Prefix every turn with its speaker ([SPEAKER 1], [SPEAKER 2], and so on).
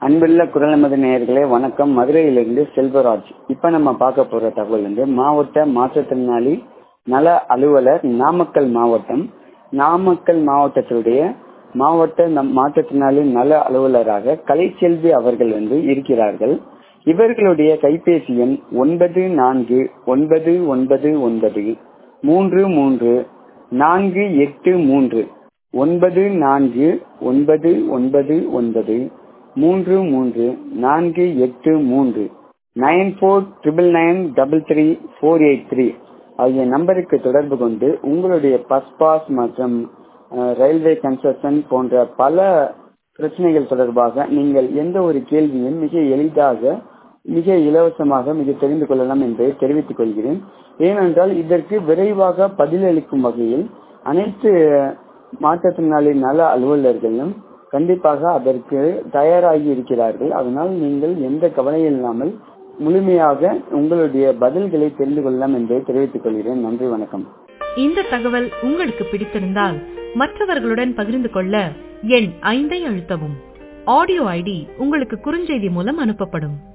[SPEAKER 1] அன்புள்ள குரல் நமது நேயர்களே வணக்கம் மதுரையிலிருந்து செல்வராஜ் இப்ப நம்ம பார்க்க போற தகவல் வந்து மாவட்ட மாற்றுத்திறனாளி நல அலுவலர் நாமக்கல் மாவட்டம் நாமக்கல் மாவட்டத்துடைய மாவட்ட நம் மாற்றுத்திறனாளி நல அலுவலராக கலைச்செல்வி அவர்கள் வந்து இருக்கிறார்கள் இவர்களுடைய கைபேசி எண் ஒன்பது நான்கு ஒன்பது ஒன்பது ஒன்பது மூன்று மூன்று நான்கு எட்டு மூன்று ஒன்பது நான்கு ஒன்பது ஒன்பது ஒன்பது மூன்று மூன்று நான்கு எட்டு மூன்று nine four triple nine double three four eight three ஆகிய நம்பருக்கு தொடர்பு கொண்டு உங்களுடைய பஸ் பாஸ் மற்றும் ரயில்வே கன்ஸ்ட்ரக்ஷன் போன்ற பல பிரச்சனைகள் தொடர்பாக நீங்கள் எந்த ஒரு கேள்வியும் மிக எளிதாக மிக இலவசமாக மிக தெரிந்து கொள்ளலாம் என்பதை தெரிவித்துக் கொள்கிறேன் ஏனென்றால் இதற்கு விரைவாக பதிலளிக்கும் வகையில் அனைத்து மாற்றுத்திறனாளி நல அலுவலர்களும் கண்டிப்பாக அதற்கு தயாராகி இருக்கிறார்கள் அதனால் நீங்கள் எந்த கவலையும் இல்லாமல் முழுமையாக உங்களுடைய பதில்களை தெரிந்து கொள்ளலாம் என்பதை தெரிவித்துக் கொள்கிறேன் நன்றி வணக்கம்
[SPEAKER 2] இந்த தகவல் உங்களுக்கு பிடித்திருந்தால் மற்றவர்களுடன் பகிர்ந்து கொள்ள எண் ஐந்தை அழுத்தவும் ஆடியோ ஐடி உங்களுக்கு குறுஞ்செய்தி மூலம் அனுப்பப்படும்